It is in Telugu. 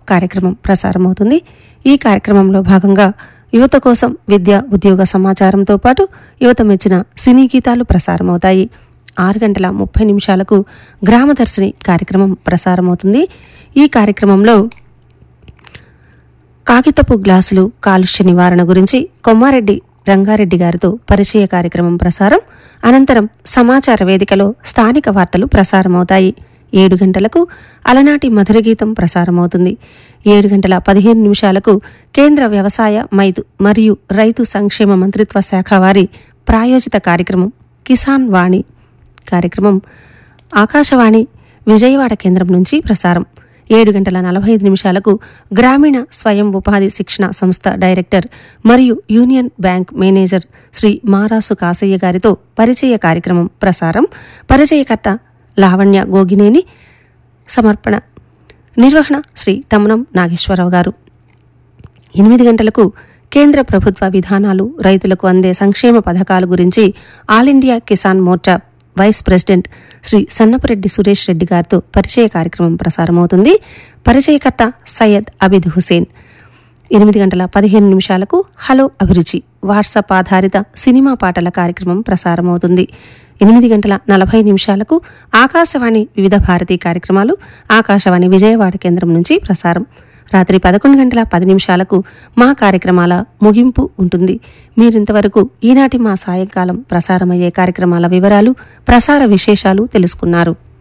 కార్యక్రమం ప్రసారమవుతుంది ఈ కార్యక్రమంలో భాగంగా యువత కోసం విద్య ఉద్యోగ సమాచారంతో పాటు యువత మెచ్చిన సినీ గీతాలు ప్రసారమవుతాయి ఆరు గంటల ముప్పై నిమిషాలకు గ్రామదర్శిని కార్యక్రమం ప్రసారమవుతుంది ఈ కార్యక్రమంలో కాగితపు గ్లాసులు కాలుష్య నివారణ గురించి కొమ్మారెడ్డి రంగారెడ్డి గారితో పరిచయ కార్యక్రమం ప్రసారం అనంతరం సమాచార వేదికలో స్థానిక వార్తలు ప్రసారమవుతాయి ఏడు గంటలకు అలనాటి మధుర గీతం ప్రసారమవుతుంది ఏడు గంటల పదిహేను నిమిషాలకు కేంద్ర వ్యవసాయ మైతు మరియు రైతు సంక్షేమ మంత్రిత్వ శాఖ వారి ప్రాయోజిత కార్యక్రమం కిసాన్ వాణి కార్యక్రమం ఆకాశవాణి విజయవాడ కేంద్రం నుంచి ప్రసారం ఏడు గంటల నలభై ఐదు నిమిషాలకు గ్రామీణ స్వయం ఉపాధి శిక్షణ సంస్థ డైరెక్టర్ మరియు Union Bank manager Shri Marasu Kasayya గారితో పరిచయ కార్యక్రమం ప్రసారం పరిచయకర్త లావణ్య గోగినేని సమర్పణ నిర్వహణ శ్రీ తమనం నాగేశ్వరరావు గారు ఎనిమిది గంటలకు కేంద్ర ప్రభుత్వ విధానాలు రైతులకు అందే సంక్షేమ పథకాల గురించి All India Kisan Morcha vice president Shri Sannapareddy Suresh Reddy గారితో పరిచయ కార్యక్రమం ప్రసారమవుతుంది పరిచయకర్త సయ్యద్ అబిద్ హుసేన్ ఎనిమిది గంటల పదిహేను నిమిషాలకు హలో అభిరుచి వాట్సాప్ ఆధారిత సినిమా పాటల కార్యక్రమం ప్రసారమవుతుంది ఎనిమిది గంటల నలభై నిమిషాలకు ఆకాశవాణి వివిధ భారతీ కార్యక్రమాలు ఆకాశవాణి విజయవాడ కేంద్రం నుంచి ప్రసారం రాత్రి పదకొండు గంటల పది నిమిషాలకు మా కార్యక్రమాల ముగింపు ఉంటుంది మీరింతవరకు ఈనాటి మా సాయంకాలం ప్రసారమయ్యే కార్యక్రమాల వివరాలు ప్రసార విశేషాలు తెలుసుకున్నారు